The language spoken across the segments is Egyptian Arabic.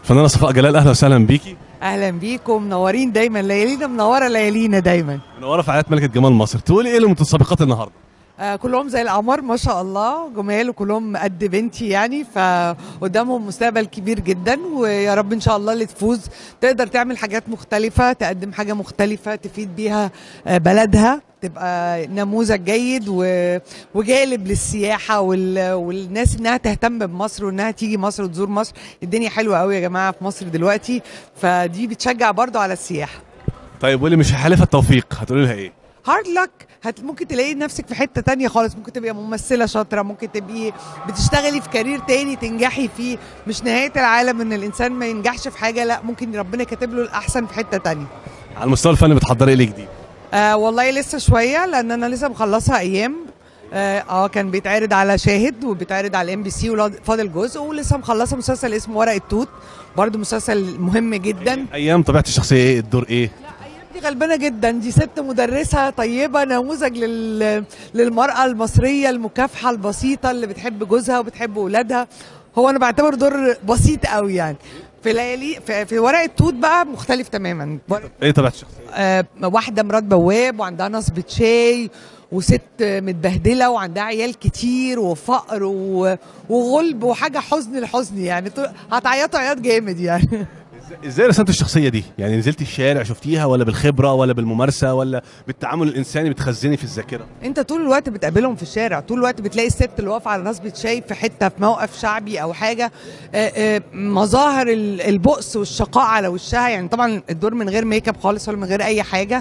فنانه صفاء جلال اهلا وسهلا بيكي اهلا بيكم منورين دايما ليالينا منوره ليالينا دايما منوره في عائلات ملكه جمال مصر تقولي ايه للمتسابقات النهارده آه كلهم زي القمر ما شاء الله جمال وكلهم قد بنتي يعني فقدامهم مستقبل كبير جدا ويا رب ان شاء الله اللي تفوز تقدر تعمل حاجات مختلفه تقدم حاجه مختلفه تفيد بيها آه بلدها تبقى نموذج جيد و... وجالب للسياحه وال... والناس انها تهتم بمصر وانها تيجي مصر وتزور مصر الدنيا حلوه قوي يا جماعه في مصر دلوقتي فدي بتشجع برضو على السياحه طيب واللي مش حالفها التوفيق هتقولي لها ايه هارد لك هت ممكن تلاقي نفسك في حته تانية خالص ممكن تبقي ممثله شاطره ممكن تبقي بتشتغلي في كارير تاني تنجحي فيه مش نهايه العالم ان الانسان ما ينجحش في حاجه لا ممكن ربنا كاتب له الاحسن في حته تانية على المستوى الفني بتحضري ايه جديد آه والله لسه شويه لان انا لسه مخلصها ايام اه, آه كان بيتعرض على شاهد وبيتعرض على ام بي سي وفاضل جزء ولسه مخلصه مسلسل اسمه ورق التوت برضه مسلسل مهم جدا ايام طبيعه الشخصيه ايه الدور ايه دي غلبانه جدا دي ست مدرسه طيبه نموذج لل... للمراه المصريه المكافحه البسيطه اللي بتحب جوزها وبتحب اولادها هو انا بعتبر دور بسيط قوي يعني في ليالي في, في ورق التوت بقى مختلف تماما ايه طبيعه الشخصيه آه واحده مرات بواب وعندها نصبة شاي وست متبهدله وعندها عيال كتير وفقر و... وغلب وحاجه حزن لحزن يعني هتعيطوا عياط جامد يعني ازاي رسمت الشخصيه دي يعني نزلت الشارع شفتيها ولا بالخبره ولا بالممارسه ولا بالتعامل الانساني بتخزني في الذاكره انت طول الوقت بتقابلهم في الشارع طول الوقت بتلاقي الست اللي واقفه على نصبه شاي في حته في موقف شعبي او حاجه آآ آآ مظاهر البؤس والشقاء على وشها يعني طبعا الدور من غير ميك اب خالص ولا من غير اي حاجه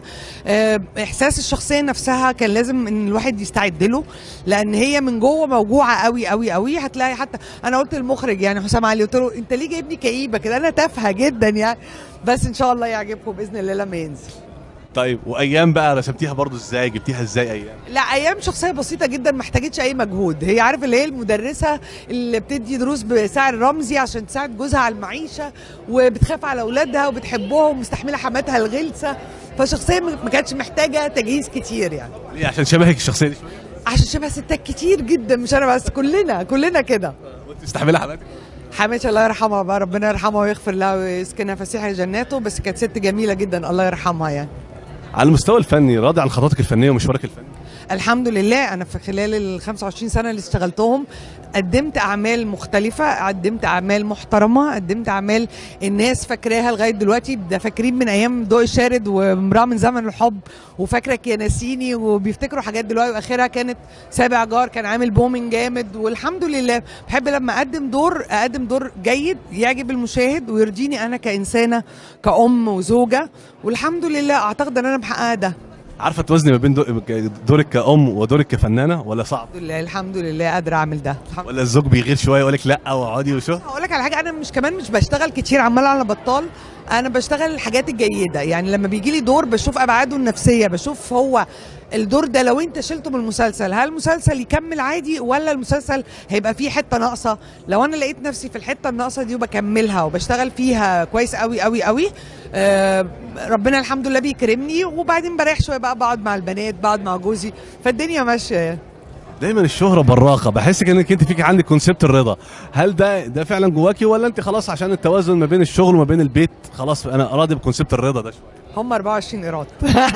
احساس الشخصيه نفسها كان لازم ان الواحد يستعد له لان هي من جوه موجوعه قوي قوي قوي هتلاقي حتى انا قلت للمخرج يعني حسام علي قلت له انت ليه جايبني كئيبه كده انا تافهه جدا جدا يعني بس ان شاء الله يعجبكم باذن الله لما ينزل طيب وايام بقى رسمتيها برضو ازاي جبتيها ازاي ايام لا ايام شخصيه بسيطه جدا ما احتاجتش اي مجهود هي عارف اللي هي المدرسه اللي بتدي دروس بسعر رمزي عشان تساعد جوزها على المعيشه وبتخاف على اولادها وبتحبهم ومستحمله حماتها الغلسه فشخصيه ما كانتش محتاجه تجهيز كتير يعني ليه عشان شبهك الشخصيه دي شويه عشان شبه ستات كتير جدا مش انا بس كلنا كلنا كده وانت مستحمله حماتك حماتي الله يرحمها بقى ربنا يرحمها ويغفر لها ويسكنها فسيح جناته بس كانت ست جميله جدا الله يرحمها يعني على المستوى الفني راضي عن خطواتك الفنيه ومشوارك الفني الحمد لله انا في خلال ال 25 سنه اللي اشتغلتهم قدمت اعمال مختلفه قدمت اعمال محترمه قدمت اعمال الناس فاكراها لغايه دلوقتي ده فاكرين من ايام ضوء الشارد وامراه من زمن الحب وفاكرك يا ناسيني وبيفتكروا حاجات دلوقتي واخرها كانت سابع جار كان عامل بومين جامد والحمد لله بحب لما اقدم دور اقدم دور جيد يعجب المشاهد ويرضيني انا كانسانه كأم وزوجه والحمد لله اعتقد ان انا محققه ده عارفه توازني ما بين دورك كأم ودورك كفنانه ولا صعب؟ الحمد لله الحمد لله قادره اعمل ده ولا الزوج بيغير شويه يقول لك لا واقعدي وشو؟ هقول لك على حاجه انا مش كمان مش بشتغل كتير عمال على بطال انا بشتغل الحاجات الجيده يعني لما بيجي لي دور بشوف ابعاده النفسيه بشوف هو الدور ده لو انت شلته من المسلسل هل المسلسل يكمل عادي ولا المسلسل هيبقى فيه حته ناقصه لو انا لقيت نفسي في الحته الناقصه دي وبكملها وبشتغل فيها كويس قوي قوي قوي آه ربنا الحمد لله بيكرمني وبعدين بريح شويه بقى بقعد مع البنات بقعد مع جوزي فالدنيا ماشيه يعني دايما الشهره براقه بحسك انك انت فيك عندك كونسبت الرضا هل ده ده فعلا جواكي ولا انت خلاص عشان التوازن ما بين الشغل وما بين البيت خلاص انا راضي بكونسبت الرضا ده شويه هم 24 قيراط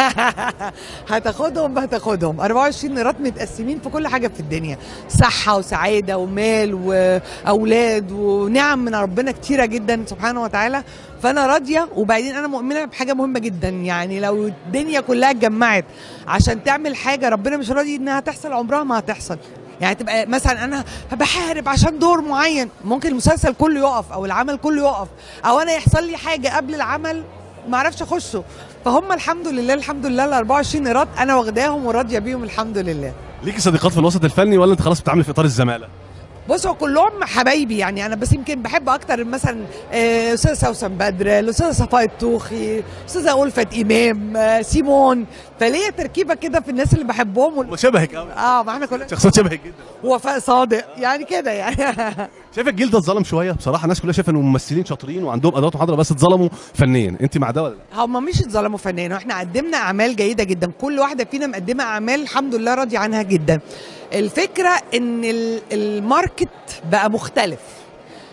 هتاخدهم هتاخدهم 24 قيراط متقسمين في كل حاجه في الدنيا صحه وسعاده ومال واولاد ونعم من ربنا كتيره جدا سبحانه وتعالى فانا راضيه وبعدين انا مؤمنه بحاجه مهمه جدا يعني لو الدنيا كلها اتجمعت عشان تعمل حاجه ربنا مش راضي انها تحصل عمرها ما هتحصل يعني تبقى مثلا انا بحارب عشان دور معين ممكن المسلسل كله يقف او العمل كله يقف او انا يحصل لي حاجه قبل العمل ما اعرفش اخشه فهم الحمد لله الحمد لله ال 24 قيراط انا واخداهم وراضيه بيهم الحمد لله ليكي صديقات في الوسط الفني ولا انت خلاص بتتعاملي في اطار الزماله بصوا كلهم حبايبي يعني انا بس يمكن بحب اكتر مثلا استاذه سوسن بدر الاستاذه صفاء الطوخي استاذه الفت امام سيمون فليا تركيبه كده في الناس اللي بحبهم وال... شبهك قوي اه ما احنا كلنا شخصيات شبهك جدا وفاء صادق يعني كده يعني شايف الجيل ده اتظلم شويه بصراحه الناس كلها شايفه ان الممثلين شاطرين وعندهم ادوات محاضره بس اتظلموا فنيا انت مع ده ولا لا هم مش اتظلموا فنيا احنا قدمنا اعمال جيده جدا كل واحده فينا مقدمه اعمال الحمد لله راضي عنها جدا الفكره ان الماركت بقى مختلف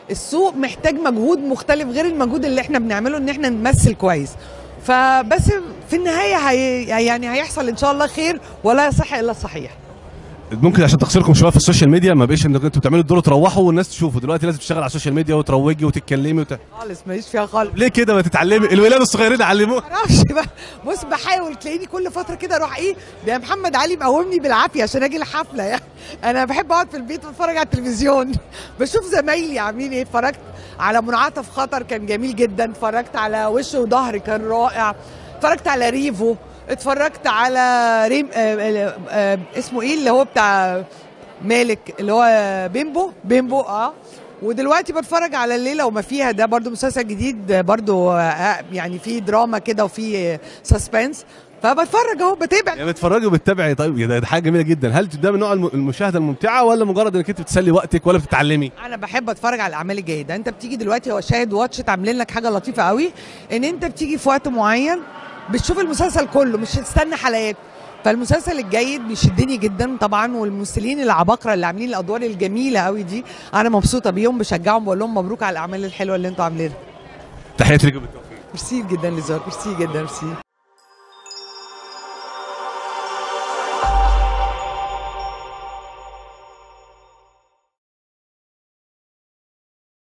السوق محتاج مجهود مختلف غير المجهود اللي احنا بنعمله ان احنا نمثل كويس فبس في النهايه هي يعني هيحصل ان شاء الله خير ولا يصح الا الصحيح ممكن عشان تقصيركم شويه في السوشيال ميديا ما بقاش انكم انتوا بتعملوا الدور وتروحوا والناس تشوفوا دلوقتي لازم تشتغل على السوشيال ميديا وتروجي وتتكلمي وت... خالص ماليش فيها خالص ليه كده ما تتعلمي الولاد الصغيرين علموه معرفش بقى بص بحاول تلاقيني كل فتره كده اروح ايه ده محمد علي مقومني بالعافيه عشان اجي الحفله يعني انا بحب اقعد في البيت واتفرج على التلفزيون بشوف زمايلي عاملين ايه اتفرجت على منعطف خطر كان جميل جدا اتفرجت على وش وظهر كان رائع اتفرجت على ريفو اتفرجت على ريم آه آه آه اسمه ايه اللي هو بتاع مالك اللي هو بيمبو بيمبو اه ودلوقتي بتفرج على الليله وما فيها ده برضو مسلسل جديد برضو آه، يعني فيه دراما كده وفيه سسبنس فبتفرج اهو بتابع يعني بتتفرجي وبتتابعي طيب ده ده حاجه جميله جدا هل ده من نوع الم- المشاهده الممتعه ولا مجرد انك انت بتسلي وقتك ولا بتتعلمي انا بحب اتفرج على الاعمال الجيده انت بتيجي دلوقتي هو شاهد واتشت عاملين لك حاجه لطيفه قوي ان انت بتيجي في وقت معين بتشوف المسلسل كله مش هتستنى حلقات فالمسلسل الجيد بيشدني جدا طبعا والممثلين العباقره اللي عاملين الادوار الجميله قوي دي انا مبسوطه بيهم بشجعهم بقول لهم مبروك على الاعمال الحلوه اللي انتوا عاملينها تحياتي لكم بالتوفيق ميرسي جدا لزار ميرسي جدا ميرسي